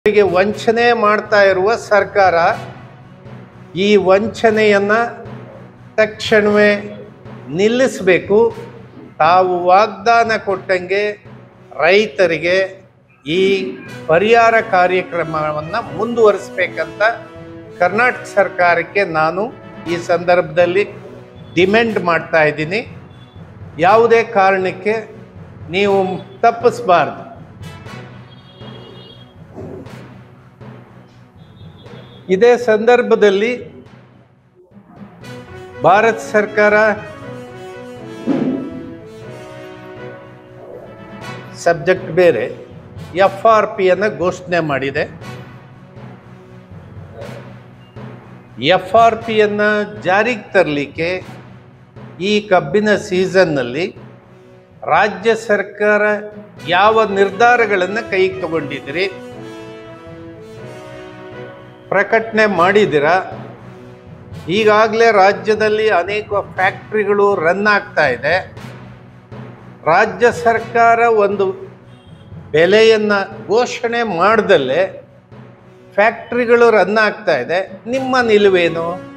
ರೈತರಿಗೆ ವಂಚನೆ ಮಾಡ್ತಾ ಇರುವ ಸರ್ಕಾರ ಈ ವಂಚನೆಯನ್ನು ತಕ್ಷಣವೇ ನಿಲ್ಲಿಸಬೇಕು ತಾವು ವಾಗ್ದಾನ ಕೊಟ್ಟಂಗೆ ರೈತರಿಗೆ ಈ ಪರಿಹಾರ ಕಾರ್ಯಕ್ರಮವನ್ನು ಮುಂದುವರಿಸಬೇಕಂತ ಕರ್ನಾಟಕ ಸರ್ಕಾರಕ್ಕೆ ನಾನು ಈ ಸಂದರ್ಭದಲ್ಲಿ ಡಿಮ್ಯಾಂಡ್ ಮಾಡ್ತಾ ಇದ್ದೀನಿ ಯಾವುದೇ ಕಾರಣಕ್ಕೆ ನೀವು ತಪ್ಪಿಸಬಾರ್ದು ಇದೇ ಸಂದರ್ಭದಲ್ಲಿ ಭಾರತ ಸರ್ಕಾರ ಸಬ್ಜೆಕ್ಟ್ ಬೇರೆ ಎಫ್ ಆರ್ ಪಿಯನ್ನು ಘೋಷಣೆ ಮಾಡಿದೆ ಎಫ್ ಆರ್ ಪಿಯನ್ನು ಜಾರಿಗೆ ತರಲಿಕ್ಕೆ ಈ ಕಬ್ಬಿನ ಸೀಸನ್ನಲ್ಲಿ ರಾಜ್ಯ ಸರ್ಕಾರ ಯಾವ ನಿರ್ಧಾರಗಳನ್ನು ಕೈಗೆ ತಗೊಂಡಿದ್ದೀರಿ ಪ್ರಕಟಣೆ ಮಾಡಿದ್ದೀರಾ ಈಗಾಗಲೇ ರಾಜ್ಯದಲ್ಲಿ ಅನೇಕ ಫ್ಯಾಕ್ಟ್ರಿಗಳು ರನ್ ಆಗ್ತಾ ಇದೆ ರಾಜ್ಯ ಸರ್ಕಾರ ಒಂದು ಬೆಲೆಯನ್ನು ಘೋಷಣೆ ಮಾಡ್ದಲ್ಲೇ ಫ್ಯಾಕ್ಟ್ರಿಗಳು ರನ್ ಆಗ್ತಾ ಇದೆ ನಿಮ್ಮ ನಿಲುವೇನು